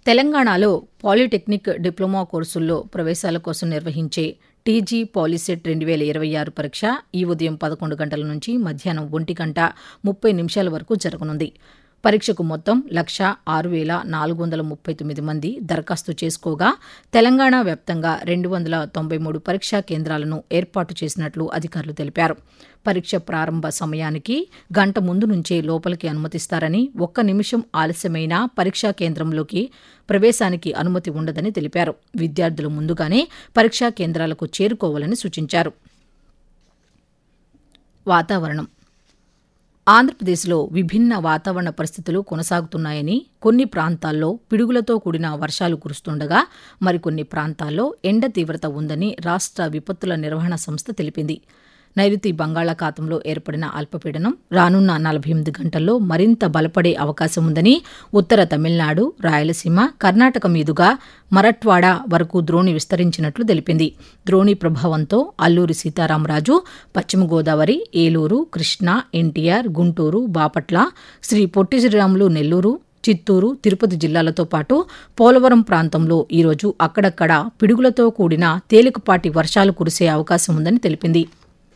తెలంగాణలో polytechnic diploma కోర్సుల్లో ప్రవేశాల కోసం నిర్వహించే టీజీ పాలిసెట్ రెండు వేల ఇరవై ఆరు పరీక్ష ఈ ఉదయం పదకొండు గంటల నుంచి మధ్యాహ్నం ఒంటి గంట ముప్పై నిమిషాల వరకు జరగనుంది పరీక్షకు మొత్తం లక్ష ఆరు వేల నాలుగు వందల ముప్పై తొమ్మిది మంది దరఖాస్తు చేసుకోగా తెలంగాణ వ్యాప్తంగా రెండు వందల తొంభై మూడు పరీక్షా కేంద్రాలను ఏర్పాటు చేసినట్లు అధికారులు తెలిపారు పరీక్ష ప్రారంభ సమయానికి గంట ముందు నుంచే లోపలికి అనుమతిస్తారని ఒక్క నిమిషం ఆలస్యమైనా పరీక్షా కేంద్రంలోకి ప్రవేశానికి అనుమతి ఉండదని తెలిపారు విద్యార్థులు ముందుగానే పరీక్షా కేంద్రాలకు చేరుకోవాలని సూచించారు వాతావరణం ఆంధ్రప్రదేశ్లో విభిన్న వాతావరణ పరిస్థితులు కొనసాగుతున్నాయని కొన్ని ప్రాంతాల్లో పిడుగులతో కూడిన వర్షాలు కురుస్తుండగా మరికొన్ని ప్రాంతాల్లో ఎండ తీవ్రత ఉందని రాష్ట్ర విపత్తుల నిర్వహణ సంస్థ తెలిపింది నైరుతి బంగాళాఖాతంలో ఏర్పడిన అల్పపీడనం రానున్న నలభై ఎనిమిది గంటల్లో మరింత బలపడే అవకాశం ఉందని ఉత్తర తమిళనాడు రాయలసీమ కర్ణాటక మీదుగా మరట్వాడ వరకు ద్రోణి విస్తరించినట్లు తెలిపింది ద్రోణి ప్రభావంతో అల్లూరి సీతారామరాజు పశ్చిమ గోదావరి ఏలూరు కృష్ణా ఎన్టీఆర్ గుంటూరు బాపట్ల శ్రీ పొట్టి శ్రీరాములు నెల్లూరు చిత్తూరు తిరుపతి జిల్లాలతో పాటు పోలవరం ప్రాంతంలో ఈరోజు అక్కడక్కడ పిడుగులతో కూడిన తేలికపాటి వర్షాలు కురిసే అవకాశం ఉందని తెలిపింది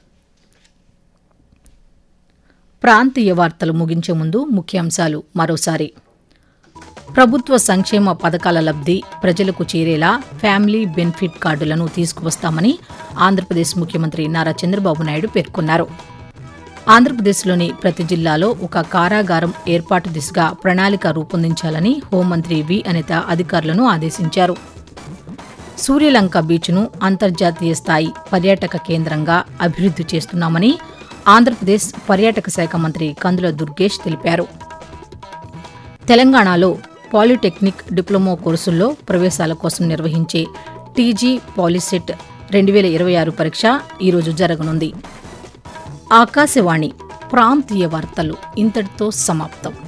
ప్రాంతీయ వార్తలు ముగించే ముందు ముఖ్యాంశాలు మరోసారి ప్రభుత్వ సంక్షేమ పథకాల లబ్ది ప్రజలకు చేరేలా ఫ్యామిలీ బెనిఫిట్ కార్డులను తీసుకువస్తామని ఆంధ్రప్రదేశ్ ముఖ్యమంత్రి నారా చంద్రబాబు నాయుడు పేర్కొన్నారు ఆంధ్రప్రదేశ్లోని ప్రతి జిల్లాలో ఒక కారాగారం ఏర్పాటు దిశగా ప్రణాళిక రూపొందించాలని హోంమంత్రి వి అనిత అధికారులను ఆదేశించారు సూర్యలంక బీచ్ను అంతర్జాతీయ స్థాయి పర్యాటక కేంద్రంగా అభివృద్ది చేస్తున్నామని ఆంధ్రప్రదేశ్ పర్యాటక శాఖ మంత్రి కందుల దుర్గేష్ తెలిపారు తెలంగాణలో పాలిటెక్నిక్ డిప్లొమా కోర్సుల్లో ప్రవేశాల కోసం నిర్వహించే టీజీ పాలిసెట్ రెండు వేల ఇరవై ఆరు పరీక్ష ఈరోజు జరగనుంది ఆకాశవాణి ప్రాంతీయ వార్తలు ఇంతటితో సమాప్తం